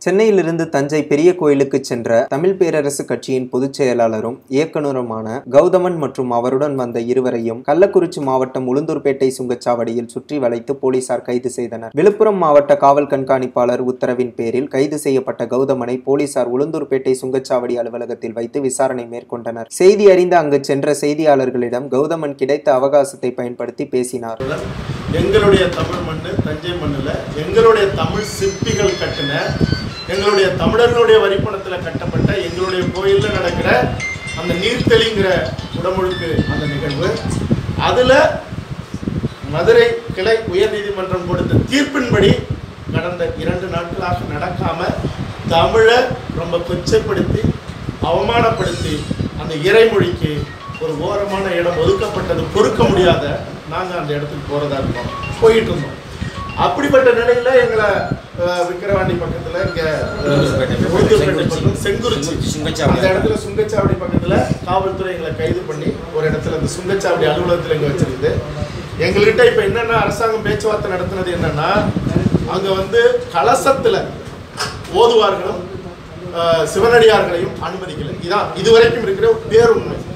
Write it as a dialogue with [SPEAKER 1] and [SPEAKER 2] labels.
[SPEAKER 1] சென்னையிலிருந்து தஞ்சை பெரிய கோயிலுக்கு சென்ற தமிழ் பேரரசு கட்சியின் பொதுச் செயலாளரும் இயக்குனருமான கௌதமன் மற்றும் அவருடன் வந்த இருவரையும் கள்ளக்குறிச்சி மாவட்டம் உளுந்தூர்பேட்டை சுங்கச்சாவடியில் சுற்றி வளைத்து போலீசார் கைது செய்தனர் விழுப்புரம் மாவட்ட காவல் கண்காணிப்பாளர் உத்தரவின் பேரில் கைது செய்யப்பட்ட கௌதமனை போலீசார் உளுந்தூர்பேட்டை சுங்கச்சாவடி அலுவலகத்தில் வைத்து விசாரணை மேற்கொண்டனர் செய்தி அறிந்து அங்கு சென்ற செய்தியாளர்களிடம் கௌதமன் கிடைத்த அவகாசத்தை பயன்படுத்தி பேசினார்
[SPEAKER 2] எங்களுடைய தமிழ் மண்ணு தஞ்சை மண்ணில் எங்களுடைய தமிழ் சிற்பிகள் கட்டின எங்களுடைய தமிழர்களுடைய வரிப்பணத்தில் கட்டப்பட்ட எங்களுடைய கோயிலில் நடக்கிற அந்த நீர்த்தெளிங்கிற உடமுழுக்கு அந்த நிகழ்வு அதில் மதுரை கிளை உயர்நீதிமன்றம் கொடுத்த தீர்ப்பின்படி கடந்த இரண்டு நாட்களாக நடக்காம தமிழை ரொம்ப கொச்சைப்படுத்தி அவமானப்படுத்தி அந்த இறைமொழிக்கு ஒரு ஓரமான இடம் ஒதுக்கப்பட்டது பொறுக்க முடியாத நாங்கள் அந்த இடத்துக்கு போகிறதா இருக்கோம் போயிட்டு இருந்தோம் அப்படிப்பட்ட நிலையில எங்களை அஹ், விக்கிரவாண்டி பக்கத்துல இங்க அஹ், உளுந்தூர்பேட்டை பக்கம் செங்குறிச்சி
[SPEAKER 3] சுங்கச்சாவடி.
[SPEAKER 2] அந்த இடத்துல சுங்கச்சாவடி பக்கத்துல காவல்துறை எங்களை கைது பண்ணி ஒரு இடத்துல அந்த சுங்கச்சாவடி அலுவலகத்துல இங்க வச்சிருக்குது எங்ககிட்ட இப்ப என்னன்னா அரசாங்கம் பேச்சுவார்த்தை நடத்துனது என்னன்னா அங்க வந்து கலசத்துல ஓதுவார்களும் அஹ், சிவனடியார்களையும் அனுமதிக்கல இதான் இதுவரைக்கும் இருக்கிற பேருண்மை